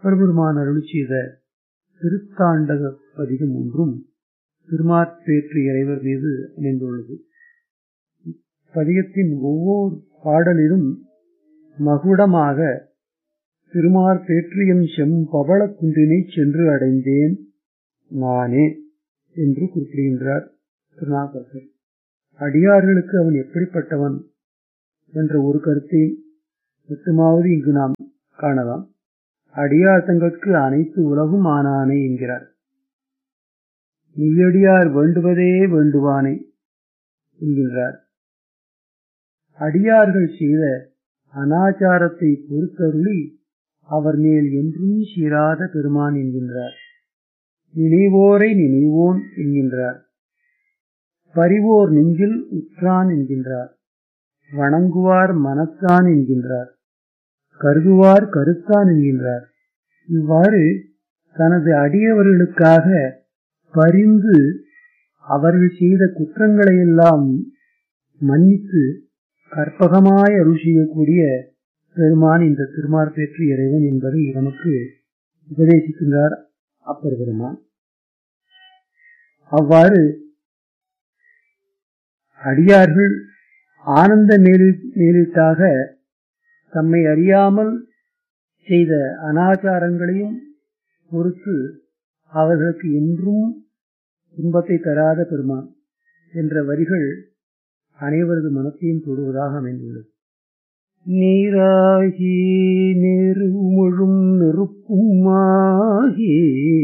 அப்பெருமான் அருளி செய்த திருத்தாண்டக பதிகம் ஒன்றும் திருமாற்பேற்று இறைவர் மீது அமைந்துள்ளது பதிகத்தின் ஒவ்வொரு பாடலிலும் மகுடமாக திருமாற்பேற்றியம் செம் பவள குன்றினை சென்று அடைந்தேன் நானே என்று குறிப்பிடுகின்றார் திருநாகரசர் அடியார்களுக்கு அவன் எப்படிப்பட்டவன் என்ற ஒரு கருத்தை மட்டுமாவது இங்கு நாம் காணலாம் அடியார் தங்களுக்கு அனைத்து உலகும் ஆனானே என்கிறார் மெய்யடியார் வேண்டுவதே வேண்டுவானே என்கின்றார் அடியார்கள் செய்த அனாச்சாரத்தை பொறுத்தருளி அவர் மேல் என்றும் சீராத பெருமான் என்கின்றார் நினைவோரை நினைவோன் என்கின்றார் பரிவோர் நெஞ்சில் உற்றான் என்கின்றார் வணங்குவார் மனத்தான் என்கின்றார் கருதுவார் கருத்தான் என்கின்றார் இவ்வாறு தனது அடியவர்களுக்காக பரிந்து அவர்கள் செய்த குற்றங்களையெல்லாம் மன்னித்து கற்பகமாய் அருள் செய்யக்கூடிய பெருமான் இந்த திருமார்பேற்று இறைவன் என்பதை நமக்கு உபதேசிக்கின்றார் அப்பர் பெருமான் அவ்வாறு அடியார்கள் ஆனந்த மேலீட்டாக தம்மை அறியாமல் செய்த அனாச்சாரங்களையும் பொறுத்து அவர்களுக்கு என்றும் துன்பத்தை தராத பெருமான் என்ற வரிகள் அனைவரது மனத்தையும் தொடுவதாக அமைந்துள்ளது நீராகி நெருமுழும் நெருப்புமாகி